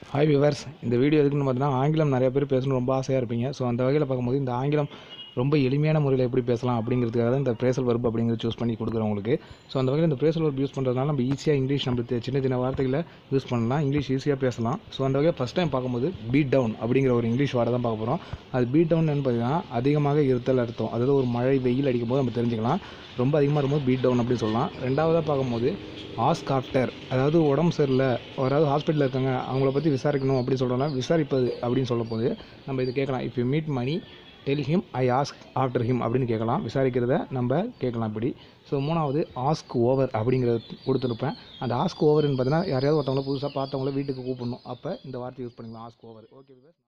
hi viewers இந்த video எதுக்குன்னு பார்த்தீங்கன்னா ஆங்கிலம் நிறைய பேர் பேசணும் ரொம்ப ஆசையாக இருப்பீங்க ஸோ அந்த வகையில் பார்க்கும்போது இந்த ஆங்கிலம் ரொம்ப எளிமையான முறையில் எப்படி பேசலாம் அப்படிங்கிறதுக்காக தான் இந்த பிரேசல் வர்ப் அப்படிங்கிறத சூஸ் பண்ணி கொடுக்குறேன் உங்களுக்கு ஸோ அந்த வகையில் இந்த பிரேசல் வர்ப் யூஸ் பண்ணுறதுனால நம்ம ஈஸியாக இங்கிலீஷ் நம்ம தெ- சின்ன சின்ன வார்த்தைகளை யூஸ் பண்ணலாம் இங்கிலீஷ் ஈஸியாக பேசலாம் ஸோ அந்த வகையில் ஃபஸ்ட் டைம் பார்க்கும்போது பீட் டவுன் அப்படிங்கிற ஒரு இங்கிலீஷ் வார்த்தை தான் பார்க்க போகிறோம் அது பீட் டவுன் பார்த்தீங்கன்னா அதிகமாக இருத்தல் அர்த்தம் அதாவது ஒரு மழை வெயில் அடிக்கும் போது நம்ம தெரிஞ்சுக்கலாம் ரொம்ப அதிகமாக இருக்கும்போது பீட் டவுன் அப்படின்னு சொல்லலாம் ரெண்டாவதாக பார்க்கும்போது ஆஸ்க் ஆஃப்டர் அதாவது உடம்பு சரியில்லை யாராவது ஹாஸ்பிட்டலில் இருக்காங்க அவங்கள பற்றி விசாரிக்கணும் அப்படின்னு சொல்கிறோம்னா விசாரிப்பது அப்படின்னு சொல்லும் போது நம்ம இது கேட்கலாம் if you meet Mani tell him I ask after him அப்படின்னு கேட்கலாம் விசாரிக்கிறத நம்ம கேட்கலாம் இப்படி ஸோ மூணாவது ஆஸ்க் ஓவர் அப்படிங்கிறத கொடுத்துருப்பேன் அந்த ஆஸ்க் ஓவர்னு பார்த்தீங்கன்னா யாரையாவது ஒருத்தவங்கள புதுசாக பார்த்தவங்கள வீட்டுக்கு கூப்பிடணும் அப்போ இந்த வார்த்தை யூஸ் பண்ணிக்கலாம் ஆஸ்க் ஓவர் ஓகே